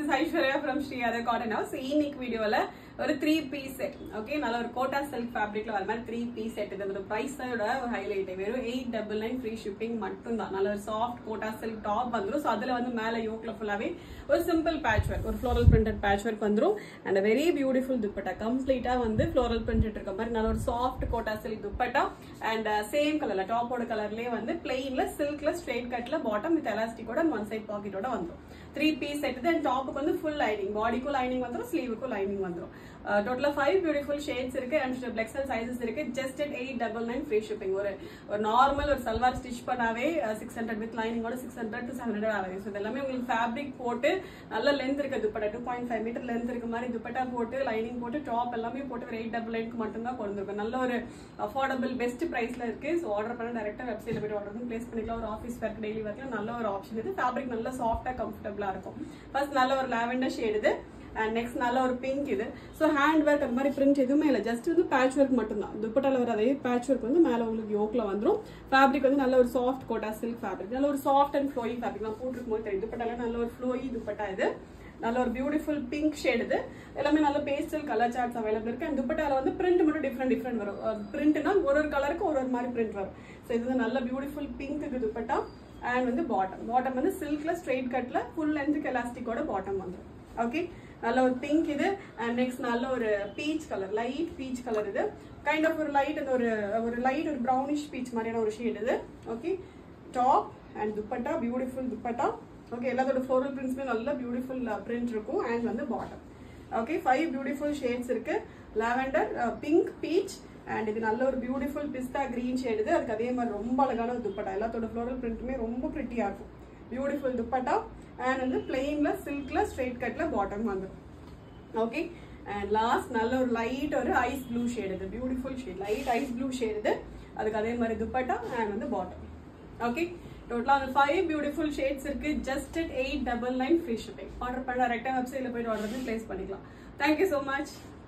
is Aishwarya from Sri Adhar cotton house இன்னைக்கு வீடியோல ஒரு த்ரீ பீஸ் செட் ஓகே நல்ல ஒரு கோட்டா சில்க் ஃபேப்ரிக்ல வர மாதிரி த்ரீ பீஸ் செட் இது ஒரு பிரைஸோட ஒரு ஹைலைட் வெறும் eight double nine free shipping மட்டும் தான் நல்ல ஒரு சாஃப்ட் கோட்டா சில்க் டாப் வந்துடும் ஸோ அதுல வந்து மேல யோக்ல ஃபுல்லாவே ஒரு சிம்பிள் பேட்ச் ஒர்க் ஒரு ஃப்ளோரல் பிரிண்டட் பேட்ச் ஒர்க் வந்துடும் அண்ட் வெரி பியூட்டிஃபுல் துப்பட்டா கம்ப்ளீட்டா வந்து ஃப்ளோரல் பிரிண்டட் இருக்க மாதிரி நல்ல ஒரு soft Kota silk dupatta and same கலர்ல டாப்போட கலர்லயே வந்து பிளெயின்ல சில்க்ல ஸ்ட்ரெயிட் கட்ல பாட்டம் வித் எலாஸ்டிக்கோட ஒன் சைட் பாக்கெட்டோட வந்துடும் த்ரீ பீஸ் செட் அண்ட் டாப்புக்கு வந்து ஃபுல் லைனிங் பாடிக்கும் லைனிங் வந்துடும் ஸ்லீவுக்கும் லைனிங் வந்துடும் டோட்டலா ஃபைவ் பியூட்டிஃபுல் ஷேட்ஸ் இருக்கு அண்ட் எக்ஸல் சைசஸ் இருக்கு just at eight double nine free shipping ஒரு ஒரு நார்மல் ஒரு சல்வார் ஸ்டிச் பண்ணாவே சிக்ஸ் ஹண்ட்ரட் வித் லைனிங்கோட six hundred to seven hundred ஆகுது ஸோ எல்லாமே உங்களுக்கு ஃபேப்ரிக் போட்டு நல்ல லென்த் இருக்கு dupatta two point five metre length இருக்க மாதிரி துப்பட்டா போட்டு லைனிங் போட்டு டாப் எல்லாமே போட்டு ஒரு எயிட் டபுள் நைனுக்கு மட்டும் தான் கொண்டு வந்திருக்கும் நல்ல ஒரு அஃபோர்டபுள் பெஸ்ட் பிரைஸ்ல இருக்கு ஸோ ஆர்டர் பண்ண டேரக்டா வெப்சைட்ல போய் ஆர்டர் பண்ணி பிளேஸ் பண்ணிக்கலாம் ஒரு ஆஃபீஸ் ஒர்க் டெய்லி ஒர்க்ல நல்ல ஒரு ஆப்ஷன் இது ஃபேப்ரிக் நல்ல சாஃப்டா கம்ஃபர்டபுளா இருக்கும் ஃபர்ஸ்ட் நல்ல ஒரு லாவெண்டர் ஷேட் இது அண்ட் நெக்ஸ்ட் நல்ல ஒரு பிங்க் இது ஸோ ஹேண்ட் ஒர்க் அந்த மாதிரி பிரிண்ட் எதுவுமே இல்லை ஜஸ்ட் வந்து பேட்ச் ஒர்க் மட்டும்தான் துப்பட்டால வர அதே பேட்ச் ஒர்க் வந்து மேலே உங்களுக்கு யோக்ல வந்துடும் ஃபேப்ரிக் வந்து நல்ல ஒரு சாஃப்ட் கோட்டா சில்க் ஃபேப்ரிக் நல்ல ஒரு சாஃப்ட் அண்ட் ஃப்ளோயி ஃபேப்ரிக் நான் போட்டிருக்கும் போது தெரியும் துப்பட்டால நல்ல ஒரு ஃப்ளோயி துப்பட்டா இது நல்ல ஒரு பியூட்டிஃபுல் பிங்க் ஷேட் இது எல்லாமே நல்ல பேஸ்டல் கலர் சார்ட்ஸ் அவைலபிள் இருக்கு அண்ட் துப்பட்டால வந்து பிரிண்ட் மட்டும் டிஃப்ரெண்ட் டிஃப்ரெண்ட் வரும் பிரிண்ட்னா ஒரு ஒரு கலருக்கு ஒரு ஒரு மாதிரி பிரிண்ட் வரும் ஸோ இது வந்து நல்ல பியூட்டிஃபுல் பிங்க்கு துப்பட்டா அண்ட் வந்து பாட்டம் பாட்டம் வந்து சில்க்ல ஸ்ட்ரெயிட் கட்ல ஃபுல் லென்த்துக்கு எலாஸ்டிக்கோட பாட்டம் வந்துடும் ஓகே நல்ல ஒரு பிங்க் இது அண்ட் நெக்ஸ்ட் நல்ல ஒரு peach colour light peach colour இது கைண்ட் ஆஃப் ஒரு லைட் அந்த ஒரு ஒரு லைட் ஒரு ப்ரௌனிஷ் பீச் மாதிரியான ஒரு ஷேட் இது okay top and dupatta beautiful dupatta okay எல்லாத்தோட ஃப்ளோரல் பிரிண்ட்ஸ்மே நல்ல பியூட்டிஃபுல் பிரிண்ட் இருக்கும் அண்ட் வந்து bottom okay five beautiful shades இருக்கு லாவெண்டர் பிங்க் பீச் அண்ட் இது நல்ல ஒரு பியூட்டிஃபுல் பிஸ்தா கிரீன் ஷேட் இது அதுக்கு அதே மாதிரி ரொம்ப அழகான ஒரு துப்பட்டா எல்லாத்தோட ஃப்ளோரல் பிரிண்ட்டுமே ரொம்ப ப்ரிட்டியா இருக்கும் பியூட்டிஃபுல் துப்பட்டா அண்ட் வந்து பிளெயின்ல சில்க்ல ஸ்ட்ரெயிட் கட்ல பாட்டம் வந்துடும் ஓகே அண்ட் லாஸ்ட் நல்ல ஒரு லைட் ஒரு ஐஸ் ப்ளூ ஷேட் இது beautiful shade light ice blue shade இது அதுக்கு அதே மாதிரி துப்பட்டா அண்ட் வந்து பாட்டம் ஓகே டோட்டலா அந்த ஃபைவ் பியூட்டிஃபுல் ஷேட்ஸ் இருக்கு just at eight double nine free shipping order பண்ண டேரக்டா வெப்சைட்ல போயிட்டு ஆர்டர் பண்ணி பிளேஸ் பண்ணிக்கலாம் தேங்க்யூ ஸோ மச்